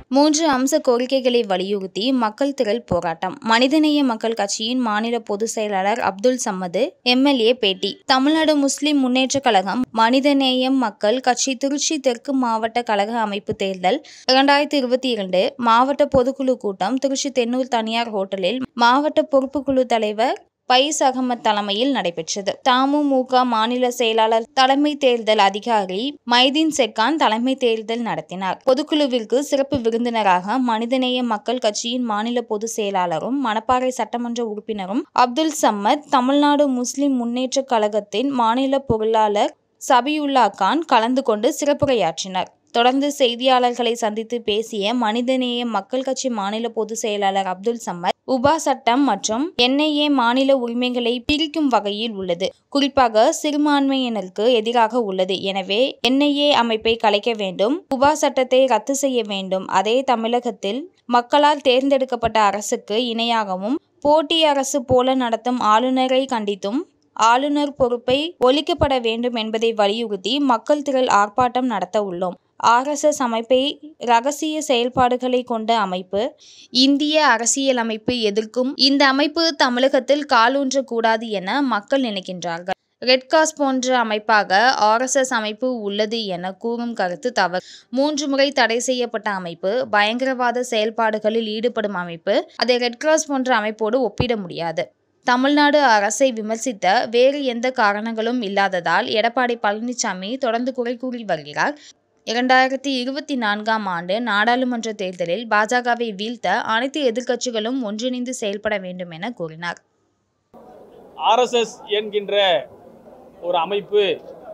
மூன்று அம்ச கோரிக்கைகளை வலியுறுத்தி மக்கள் திரள் போராட்டம் மனிதநேய மக்கள் கட்சியின் மாநில பொதுச் செயலாளர் அப்துல் சம்மது எம்எல்ஏ பேட்டி தமிழ்நாடு முஸ்லிம் முன்னேற்றக் கழகம் மனிதநேயம் மக்கள் கட்சி திருச்சி தெற்கு மாவட்ட கழக அமைப்பு தேர்தல் இரண்டாயிரத்தி இருபத்தி இரண்டு மாவட்ட பொதுக்குழு கூட்டம் திருச்சி தென்னூர் தனியார் ஹோட்டலில் மாவட்ட பொறுப்புக்குழு தலைவர் பைஸ் அகமது தலைமையில் நடைபெற்றது தமுமுக மாநில செயலாளர் தலைமை தேர்தல் அதிகாரி மைதீன் செக்கான் தலைமை தேர்தல் நடத்தினார் பொதுக்குழுவிற்கு சிறப்பு விருந்தினராக மனிதநேய மக்கள் கட்சியின் மாநில பொதுச் செயலாளரும் மணப்பாறை சட்டமன்ற உறுப்பினரும் அப்துல் சம்மத் தமிழ்நாடு முஸ்லிம் முன்னேற்றக் கழகத்தின் மாநில பொருளாளர் சபியுல்லா கான் கலந்து கொண்டு சிறப்புரையாற்றினர் தொடர்ந்து செய்தியாளர்களை சந்தித்து பேசிய மனிதநேய மக்கள் கட்சி மாநில பொதுச் செயலாளர் அப்துல் சம்மத் உபா சட்டம் மற்றும் என்ஐஏ மாநில உரிமைகளை பிரிக்கும் வகையில் உள்ளது குறிப்பாக சிறுபான்மையினருக்கு எதிராக உள்ளது எனவே என்ஐஏ அமைப்பை கலைக்க வேண்டும் உபா சட்டத்தை ரத்து செய்ய வேண்டும் அதே தமிழகத்தில் மக்களால் தேர்ந்தெடுக்கப்பட்ட அரசுக்கு இணையாகவும் போட்டி அரசு போல நடத்தும் ஆளுநரை கண்டித்தும் ஆளுநர் பொறுப்பை ஒழிக்கப்பட வேண்டும் என்பதை வலியுறுத்தி மக்கள் திரள் ஆர்ப்பாட்டம் நடத்த உள்ளோம் ஆர்எஸ்எஸ் அமைப்பை ரகசிய செயல்பாடுகளை கொண்ட அமைப்பு இந்திய அரசியலமைப்பு எதிர்க்கும் இந்த அமைப்பு தமிழகத்தில் காலூன்றக்கூடாது என மக்கள் நினைக்கின்றார்கள் ரெட் கிராஸ் போன்ற அமைப்பாக ஆர்எஸ்எஸ் அமைப்பு உள்ளது என கூறும் கருத்து தவறு மூன்று முறை தடை செய்யப்பட்ட அமைப்பு பயங்கரவாத செயல்பாடுகளில் ஈடுபடும் அமைப்பு அதை ரெட் கிராஸ் போன்ற அமைப்போடு ஒப்பிட முடியாது தமிழ்நாடு அரசை விமர்சித்த வேறு எந்த காரணங்களும் இல்லாததால் எடப்பாடி பழனிசாமி தொடர்ந்து குறை கூறி வருகிறார் இரண்டாயிரத்தி இருபத்தி நான்காம் ஆண்டு நாடாளுமன்ற தேர்தலில் பாஜகவை வீழ்த்த அனைத்து எதிர்க்கட்சிகளும் ஒன்றிணைந்து செயல்பட வேண்டும் என கூறினார் ஆர்எஸ்எஸ் என்கின்ற ஒரு அமைப்பு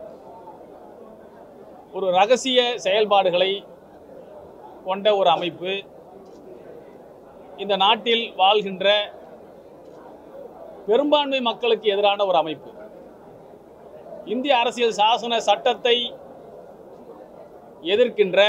ஒரு ரகசிய செயல்பாடுகளை கொண்ட ஒரு அமைப்பு இந்த நாட்டில் வாழ்கின்ற பெரும்பான்மை மக்களுக்கு எதிரான ஒரு அமைப்பு இந்திய அரசியல் சாசன சட்டத்தை எதிர்க்கின்ற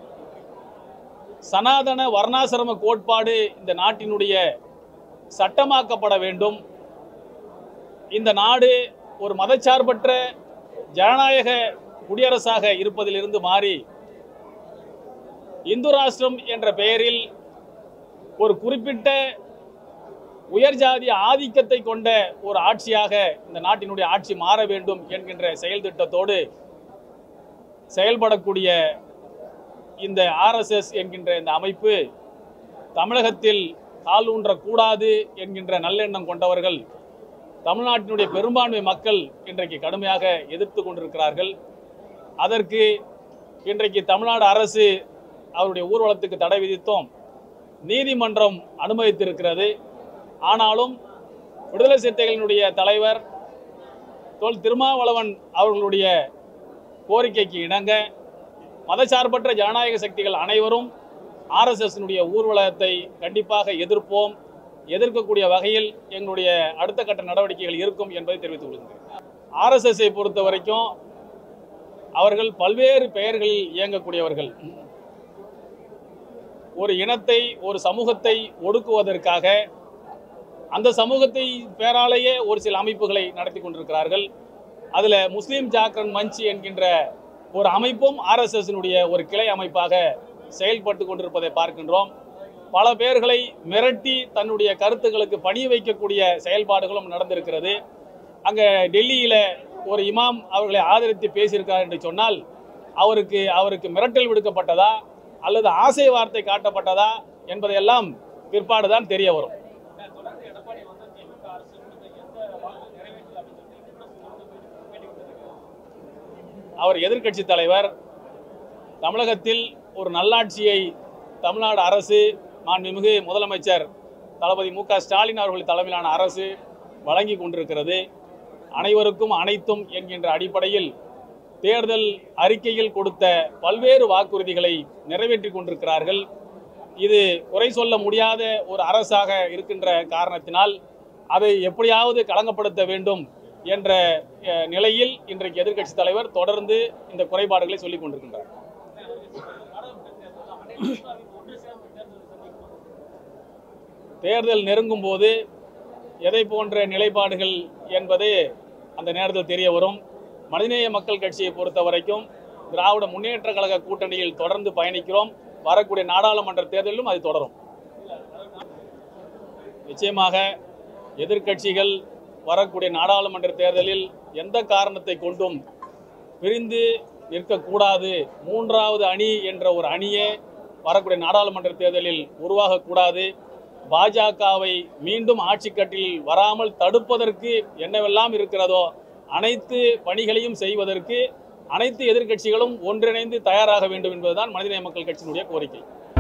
சனாதன வர்ணாசிரம கோட்பாடு இந்த நாட்டினுடைய சட்டமாக்கப்பட வேண்டும் இந்த நாடு ஒரு மதச்சார்பற்ற ஜனநாயக குடியரசாக இருப்பதிலிருந்து மாறி இந்து ராஷ்டிரம் என்ற பெயரில் ஒரு குறிப்பிட்ட உயர்ஜாதி ஆதிக்கத்தை கொண்ட ஒரு ஆட்சியாக இந்த நாட்டினுடைய ஆட்சி மாற வேண்டும் என்கின்ற செயல் திட்டத்தோடு செயல்படக்கூடிய இந்த ஆர்எஸ்எஸ் என்கின்ற இந்த அமைப்பு தமிழகத்தில் கால் ஊன்றக்கூடாது என்கின்ற நல்லெண்ணம் கொண்டவர்கள் தமிழ்நாட்டினுடைய பெரும்பான்மை மக்கள் இன்றைக்கு கடுமையாக எதிர்த்து கொண்டிருக்கிறார்கள் அதற்கு இன்றைக்கு தமிழ்நாடு அரசு அவருடைய ஊர்வலத்துக்கு தடை விதித்தோம் நீதிமன்றம் அனுமதித்திருக்கிறது ஆனாலும் விடுதலை சிறுத்தைகளினுடைய தலைவர் தோல் திருமாவளவன் அவர்களுடைய கோரிக்கைக்கு இணங்க மதசார்பற்ற ஜனநாயக சக்திகள் அனைவரும் ஆர்எஸ்எஸ்னுடைய ஊர்வலத்தை கண்டிப்பாக எதிர்ப்போம் எதிர்க்கக்கூடிய வகையில் எங்களுடைய அடுத்த கட்ட நடவடிக்கைகள் இருக்கும் என்பதை தெரிவித்துக் கொள்கிறேன் ஆர்எஸ்எஸ்ஐ பொறுத்த வரைக்கும் அவர்கள் பல்வேறு பெயர்களில் இயங்கக்கூடியவர்கள் ஒரு இனத்தை ஒரு சமூகத்தை ஒடுக்குவதற்காக அந்த சமூகத்தை பேராலேயே ஒரு சில அமைப்புகளை நடத்தி கொண்டிருக்கிறார்கள் அதில் முஸ்லீம் ஜாக்ரன் மஞ்ச் என்கின்ற ஒரு அமைப்பும் ஆர்எஸ்எஸ்னுடைய ஒரு கிளை அமைப்பாக செயல்பட்டு கொண்டிருப்பதை பார்க்கின்றோம் பல பேர்களை மிரட்டி தன்னுடைய கருத்துக்களுக்கு பணிய வைக்கக்கூடிய செயல்பாடுகளும் நடந்திருக்கிறது அங்கே டெல்லியில் ஒரு இமாம் அவர்களை ஆதரித்து பேசியிருக்கார் என்று சொன்னால் அவருக்கு அவருக்கு மிரட்டல் விடுக்கப்பட்டதா அல்லது ஆசை வார்த்தை காட்டப்பட்டதா என்பதையெல்லாம் பிற்பாடு தான் தெரிய வரும் அவர் எதிர்க்கட்சி தலைவர் தமிழகத்தில் ஒரு நல்லாட்சியை தமிழ்நாடு அரசு மாண்புமிகு முதலமைச்சர் தளபதி மு க ஸ்டாலின் அவர்கள் தலைமையிலான அரசு வழங்கி கொண்டிருக்கிறது அனைவருக்கும் அனைத்தும் என்கின்ற அடிப்படையில் தேர்தல் அறிக்கையில் கொடுத்த பல்வேறு வாக்குறுதிகளை நிறைவேற்றி கொண்டிருக்கிறார்கள் இது குறை சொல்ல முடியாத ஒரு அரசாக இருக்கின்ற காரணத்தினால் அதை எப்படியாவது களங்கப்படுத்த வேண்டும் என்ற அஹ், நிலையில் இன்றைக்கு எதிர்க்கட்சி தலைவர் தொடர்ந்து இந்த குறைபாடுகளை சொல்லிக் கொண்டிருக்கின்றார் தேர்தல் நெருங்கும் போது எதை போன்ற நிலைப்பாடுகள் என்பது அந்த நேரத்தில் தெரிய வரும் மனிதநேய மக்கள் கட்சியை பொறுத்த வரைக்கும் திராவிட முன்னேற்ற கழக கூட்டணியில் தொடர்ந்து பயணிக்கிறோம் வரக்கூடிய நாடாளுமன்ற தேர்தலிலும் அது தொடரும் நிச்சயமாக எதிர்க்கட்சிகள் வரக்கூடிய நாடாளுமன்ற தேர்தலில் எந்த காரணத்தை கொண்டும் பிரிந்து நிற்கக்கூடாது மூன்றாவது அணி என்ற ஒரு அணியே வரக்கூடிய நாடாளுமன்ற தேர்தலில் உருவாகக்கூடாது பாஜகவை மீண்டும் ஆட்சிக்கட்டில் வராமல் தடுப்பதற்கு என்னவெல்லாம் இருக்கிறதோ அனைத்து பணிகளையும் செய்வதற்கு அனைத்து எதிர்க்கட்சிகளும் ஒன்றிணைந்து தயாராக வேண்டும் என்பதுதான் மனிதநேய மக்கள் கட்சியினுடைய கோரிக்கை